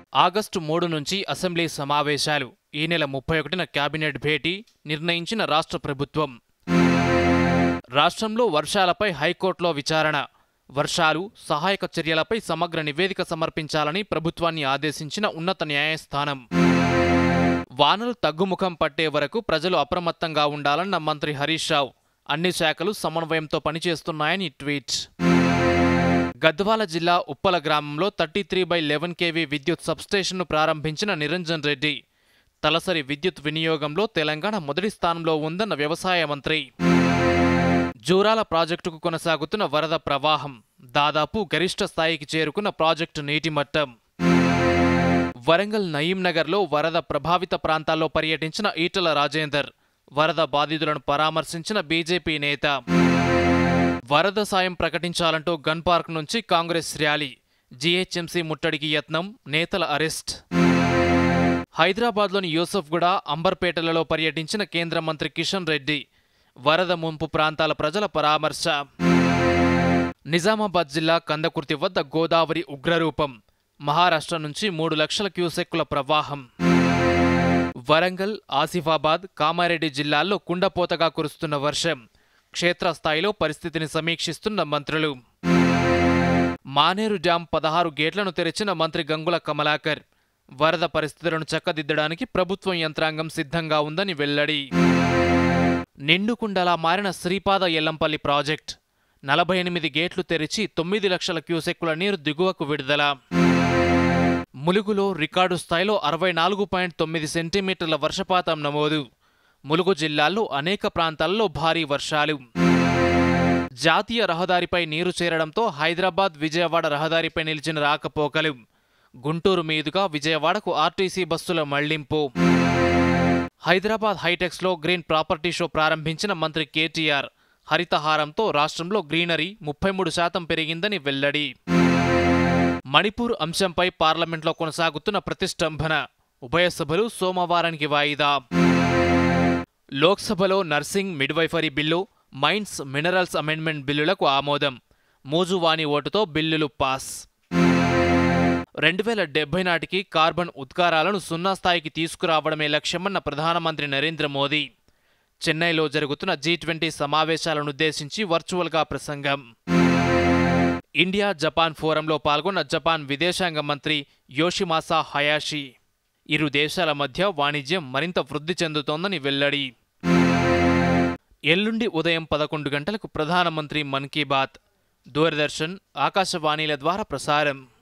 August మూడు నుంచి assembly సమావేశాలు ఈ నెల ముప్పై ఒకటిన కేబినెట్ భేటీ నిర్ణయించిన రాష్ట్ర ప్రభుత్వం రాష్ట్రంలో వర్షాలపై హైకోర్టులో విచారణ వర్షాలు సహాయక చర్యలపై సమగ్ర నివేదిక సమర్పించాలని ప్రభుత్వాన్ని ఆదేశించిన ఉన్నత న్యాయస్థానం వానలు తగ్గుముఖం పట్టే వరకు ప్రజలు అప్రమత్తంగా ఉండాలన్న మంత్రి హరీష్ రావు అన్ని శాఖలు సమన్వయంతో పనిచేస్తున్నాయని ట్వీట్ గద్వాల జిల్లా ఉప్పల గ్రామంలో thirty three by eleven KV విద్యుత్ సబ్స్టేషన్ను ప్రారంభించిన నిరంజన్ రెడ్డి తలసరి విద్యుత్ వినియోగంలో తెలంగాణ మొదటి స్థానంలో ఉందన్న వ్యవసాయ మంత్రి జూరాల ప్రాజెక్టుకు కొనసాగుతున్న వరద ప్రవాహం దాదాపు గరిష్ట స్థాయికి చేరుకున్న ప్రాజెక్టు నీటి మట్టం వరంగల్ నయీం నగర్లో వరద ప్రభావిత ప్రాంతాల్లో పర్యటించిన ఈటల రాజేందర్ వరద బాధితులను పరామర్శించిన బీజేపీ నేత వరద సాయం ప్రకటించాలంటూ గన్ పార్క్ నుంచి కాంగ్రెస్ ర్యాలీ జీహెచ్ఎంసీ ముట్టడికి యత్నం నేతల అరెస్ట్ హైదరాబాద్లోని యూసఫ్గూడ అంబర్పేటలలో పర్యటించిన కేంద్ర మంత్రి కిషన్ రెడ్డి వరద ముంపు ప్రాంతాల ప్రజల పరామర్శ నిజామాబాద్ జిల్లా కందకుర్తి వద్ద గోదావరి ఉగ్రరూపం మహారాష్ట్ర నుంచి మూడు లక్షల క్యూసెక్కుల ప్రవాహం వరంగల్ ఆసిఫాబాద్ కామారెడ్డి జిల్లాల్లో కుండపోతగా కురుస్తున్న వర్షం క్షేత్రస్థాయిలో పరిస్థితిని సమీక్షిస్తున్న మంత్రులు మానేరు డ్యాం పదహారు గేట్లను తెరిచిన మంత్రి గంగుల కమలాకర్ వరద పరిస్థితులను చక్కదిద్దడానికి ప్రభుత్వం యంత్రాంగం సిద్ధంగా ఉందని వెల్లడి నిండుకుండలా మారిన శ్రీపాద ఎల్లంపల్లి ప్రాజెక్ట్ నలభై ఎనిమిది గేట్లు తెరిచి తొమ్మిది లక్షల క్యూసెక్కుల నీరు దిగువకు విడుదల ములుగులో రికార్డు స్థాయిలో అరవై నాలుగు పాయింట్ తొమ్మిది సెంటీమీటర్ల వర్షపాతం నమోదు ములుగు జిల్లాల్లో అనేక ప్రాంతాల్లో భారీ వర్షాలు జాతీయ రహదారిపై నీరు చేరడంతో హైదరాబాద్ విజయవాడ రహదారిపై నిలిచిన రాకపోకలు గుంటూరు మీదుగా విజయవాడకు ఆర్టీసీ బస్సుల మళ్లింపు హైదరాబాద్ హైటెక్స్లో గ్రీన్ ప్రాపర్టీ షో ప్రారంభించిన మంత్రి కేటీఆర్ హరితహారంతో రాష్ట్రంలో గ్రీనరీ ముప్పై మూడు శాతం పెరిగిందని వెల్లడి మణిపూర్ అంశంపై పార్లమెంట్లో కొనసాగుతున్న ప్రతిష్టంభన ఉభయ సభలు సోమవారానికి వాయిదా లోక్సభలో nursing midwifery bill mines minerals amendment బిల్లులకు ఆమోదం మోజువాణి ఓటుతో బిల్లులు పాస్ రెండు వేల డెబ్బై నాటికి కార్బన్ ఉద్గారాలను సున్నా స్థాయికి తీసుకురావడమే లక్ష్యమన్న ప్రధానమంత్రి నరేంద్ర మోదీ చెన్నైలో జరుగుతున్న జీ ట్వంటీ సమావేశాలనుద్దేశించి వర్చువల్గా ప్రసంగం ఇండియా జపాన్ ఫోరంలో పాల్గొన్న జపాన్ విదేశాంగ మంత్రి యోషిమాసా హయాషి ఇరు దేశాల మధ్య వాణిజ్యం మరింత వృద్ధి చెందుతోందని వెల్లడి ఎల్లుండి ఉదయం పదకొండు గంటలకు ప్రధానమంత్రి మన్ కీ బాత్ దూరదర్శన్ ఆకాశవాణిల ద్వారా ప్రసారం